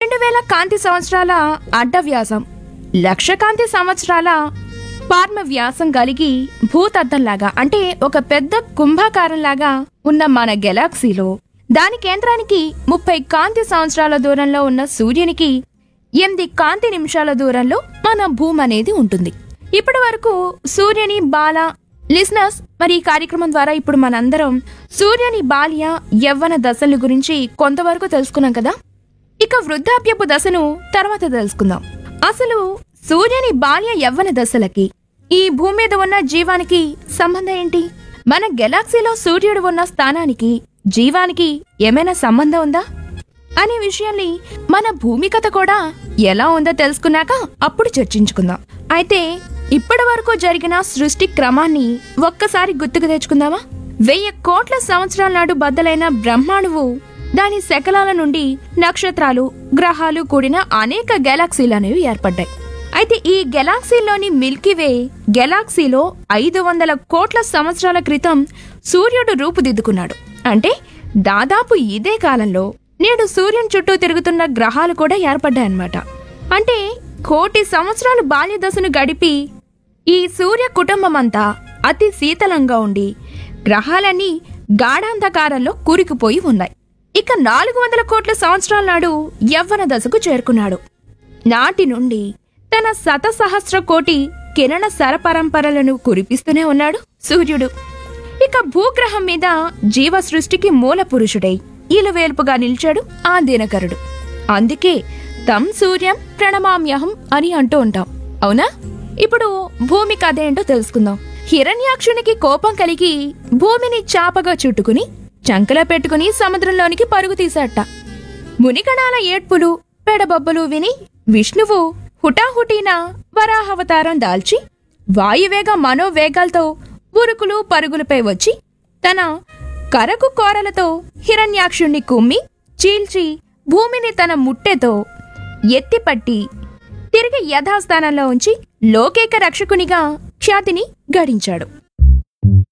రెండు వేల కాంతి సంవత్సరాల అడ్డ వ్యాసం లక్ష కాంతి సంవత్సరాల పార్మ వ్యాసం కలిగి భూతద్దంలాగా అంటే ఒక పెద్ద కుంభాకారంలాగా ఉన్న మన గెలాక్సీలో దాని కేంద్రానికి ముప్పై కాంతి సంవత్సరాల దూరంలో ఉన్న సూర్యునికి ఎనిమిది కాంతి నిమిషాల దూరంలో మన భూమి అనేది ఉంటుంది ఇప్పటి వరకు సూర్యుని బాల లిస్నర్స్ మరి ఈ కార్యక్రమం ద్వారా ఇప్పుడు మనందరం సూర్యుని బాల్య యవ్వన దశల గురించి కొంతవరకు తెలుసుకున్నాం కదా ఇక వృద్ధాప్యపు దశను తర్వాత తెలుసుకుందాం అసలు సూర్యుని బాల్య యవ్వన దశలకి ఈ భూమి మీద ఉన్న జీవానికి సంబంధం ఏంటి మన గెలాక్సీలో సూర్యుడు ఉన్న స్థానానికి జీవానికి ఏమైనా సంబంధం ఉందా అనే విషయాన్ని మన భూమి కథ కూడా ఎలా ఉందో తెలుసుకున్నాక అప్పుడు చర్చించుకుందాం అయితే ఇప్పటి వరకు జరిగిన సృష్టి క్రమాన్ని ఒక్కసారి గుర్తుకు తెచ్చుకుందామా వెయ్యి కోట్ల సంవత్సరాల నాడు బద్దలైన బ్రహ్మాణువు దాని శకలాల నుండి నక్షత్రాలు గ్రహాలు కూడిన అనేక గెలాక్సీలు అనేవి ఏర్పడ్డాయి అయితే ఈ గెలాక్సీలోని మిల్కీవే గెలాక్సీలో ఐదు వందల కోట్ల సంవత్సరాల క్రితం సూర్యుడు రూపుదిద్దుకున్నాడు అంటే దాదాపు ఇదే కాలంలో నేడు సూర్యుని చుట్టూ తిరుగుతున్న గ్రహాలు కూడా ఏర్పడ్డాయన్నమాట అంటే కోటి సంవత్సరాలు బాల్యదశను గడిపి ఈ సూర్య కుటుంబమంతా అతి శీతలంగా ఉండి గ్రహాలన్నీ గాఢాంధకారంలో కూరుకుపోయి ఉన్నాయి ఇక నాలుగు వందల కోట్ల సంవత్సరాల నాడు యవ్వన దశకు చేరుకున్నాడు నాటి నుండి తన శతసహస్ర కోటి కిరణ సరపరంపరలను కురిపిస్తూనే ఉన్నాడు సూర్యుడు ఇక భూగ్రహం మీద జీవ సృష్టికి మూల పురుషుడై ఇలువేల్పుగా నిలిచాడు ఆ దినకరుడు అందుకే తం సూర్యం ప్రణమామ్యహం అని అంటూ ఉంటాం అవునా ఇప్పుడు భూమి కథ ఏంటో తెలుసుకుందాం హిరణ్యాక్షునికి కోపం కలిగి భూమిని చాపగా చుట్టుకుని చంకలో పెట్టుకుని సముద్రంలోనికి పరుగు తీశాట మునిగణాల ఏడ్పులు పెడబొబ్బలు విని విష్ణువు హుటాహుటీన వరాహవతారం దాల్చి వాయువేగ మనోవేగాలతో ఉరుకులు పరుగులపై వచ్చి తన కరకు కోరలతో హిరణ్యాక్షుణ్ణి కుమ్మి చీల్చి భూమిని తన ముట్టెతో ఎత్తిపట్టి తిరిగి యథాస్థానంలో ఉంచి లోకేక రక్షకునిగా ఖ్యాతిని గడించాడు